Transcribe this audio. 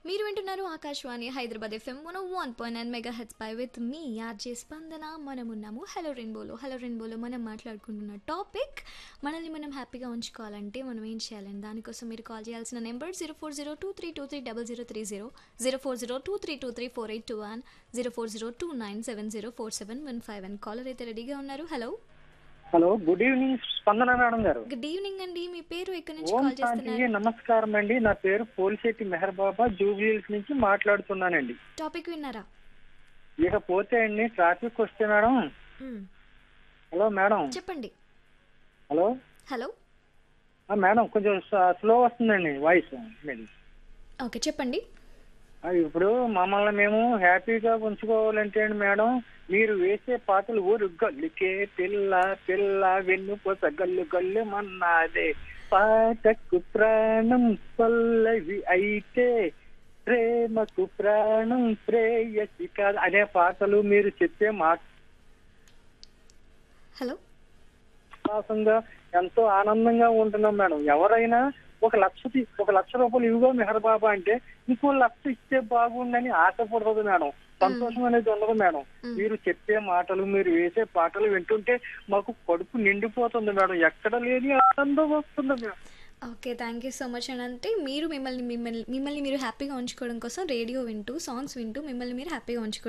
మీరు వింటున్నారు Akashvani Hyderabad FM one one point nine megahertz పై విత్ మీ ఆర్జే స్పందన మనం ఉన్నాము హలో రెయిన్బోలో హలో రెయిన్బోలో మనం మాట్లాడుకుంటున్న టాపిక్ మనల్ని మనం హ్యాపీగా ఉంచుకోవాలంటే మనం ఏం చేయాలని దానికోసం మీరు కాల్ చేయాల్సిన number zero four zero two three two three double zero three zero zero four zero two three two three four eight two one zero four zero two nine seven zero four seven one five one caller అయితే రెడీగా ఉన్నారు hello hello good evening Spandana madam గారు good evening అండి మీ పేరు ఎక్కడి నుంచి ఓం call శాంతి చేస్తున్నారు నమస్కారం అండి నా పేరు పోలిశెట్టి మెహర్ బాబా జూబ్లీహిల్స్ నుంచి మాట్లాడుతున్నానండి టాపిక్ విన్నారా ఇకపోతే అండి ట్రాఫిక్ వస్తే మేడం మ్, హలో మేడం చెప్పండి హలో హలో ఆ, మేడం కొంచెం స్లో వస్తుందండి వాయిస్ మీది ఓకే చెప్పండి ఆ, ఇప్పుడు మమ్మల్ని మేము హ్యాపీగా ఉంచుకోవాలంటే అండి మేడం మీరు వేసే పాటలు ఊరు గల్లుకే పిల్ల పిల్ల వెన్నుపోస గల్లు గల్లు మన్నాదే పాటకు ప్రాణం పల్లవి అయితే ప్రేమకు ప్రాణం ప్రేయసి కాదు అనే పాటలు మీరు చెప్పే మాట హలో విశ్వాసంగా ఎంతో ఆనందంగా ఉంటున్నాం మేడం ఎవరైనా ఒక లక్ష తీ- ఒక లక్ష రూపాయలు ఇవిగో మెహర్ బాబా అంటే ఇంకో లక్ష ఇస్తే బాగుండని ఆశపడుతుంది మేడం సంతోషం అనేది ఉండదు మేడం మీరు చెప్పే మాటలు మీరు వేసే పాటలు వింటుంటే మాకు కడుపు నిండిపోతుంది మేడం ఎక్కడ లేని ఆనందం వస్తుంది madam okay thank you so much అని అంటే మీరు మిమ్మల్ని మిమ్మల్ని మిమ్మల్ని మీరు హ్యాపీగా ఉంచుకోవడం కోసం రేడియో వింటూ సాంగ్స్ వింటూ మిమ్మల్ని మీరు హ్యాపీగా ఉంచుకుంటారు